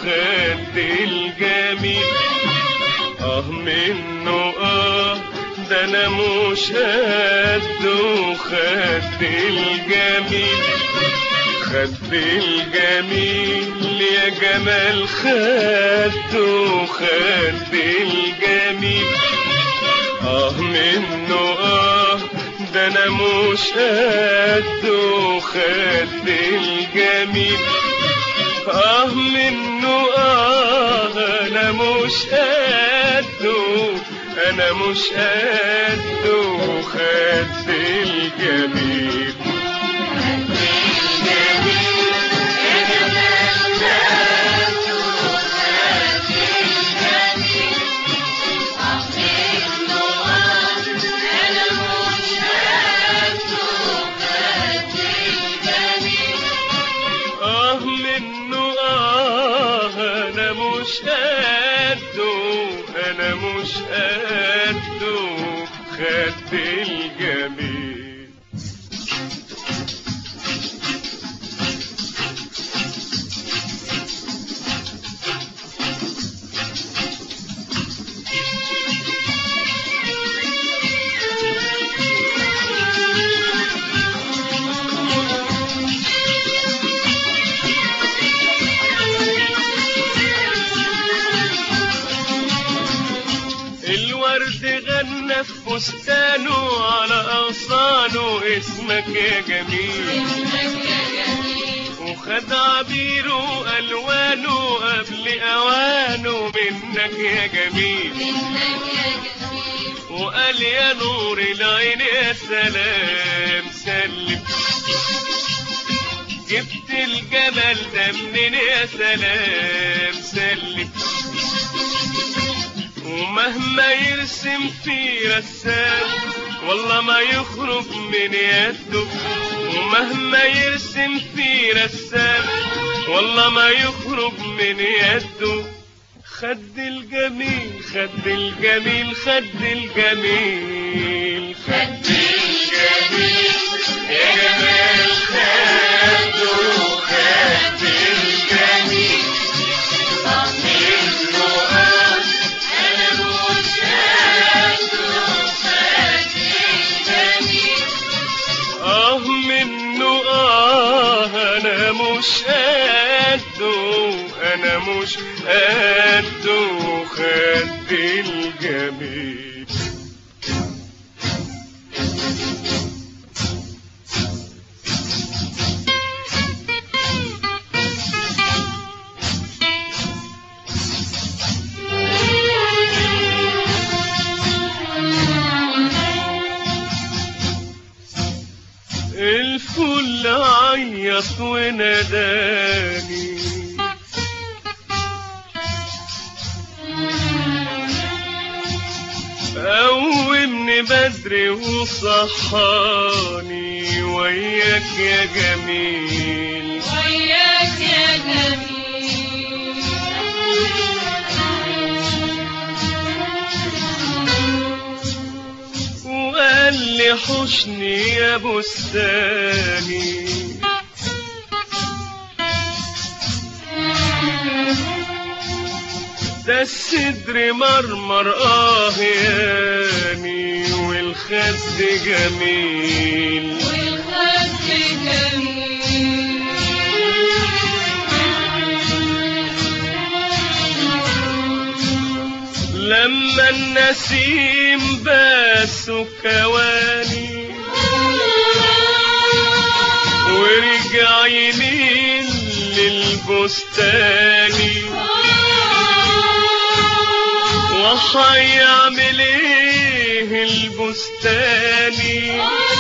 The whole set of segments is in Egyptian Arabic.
خد الجميل اه منه اه ده انا مش قده خد الجميل خد الجميل يا جمال خده خد الجميل اه منه اه ده انا مش قده خد الجميل اه منه اه انا مش قده انا مش قده خد الجميل اه منه اه انا مش قده انا مش قده خدت الجميل الورد غنى في فستانه على اغصانه اسمك يا جميل وخد عبيره الوانه قبل اوانه منك يا جميل وقال يا نور العين يا سلام سلم جبت الجمال ده منين يا سلام سلم ومهما يرسم في رسام والله ما يخرج من يده ومهما يرسم في رسام والله ما يخرج من يده خد الجميل خد الجميل خد الجميل خد الجميل يا جمال خده خد الجميل اه منه اه انا مش قده انا مش قده خد الجميل الفل عيط وناداني قومني بدري وصحاني وياك يا جميل وياك يا جميل وقال لي حشني يا بستاني ده الصدر مرمر اه ياني والخد جميل والخد جميل لما النسيم باس كواني ورجع يميل للبستان وحيعمل ايه البستاني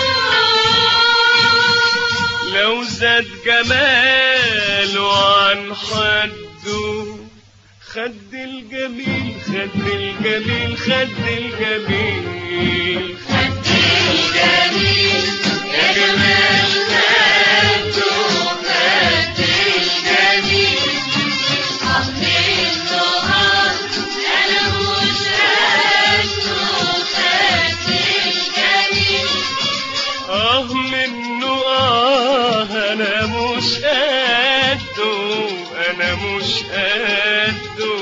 لو زاد جماله عن حده خد الجميل خد الجميل خد الجميل خد الجميل يا جمال خده خد الجميل عطني النهار انا مش قده خد الجميل اه منه اه انا مش قده انا مش مش قده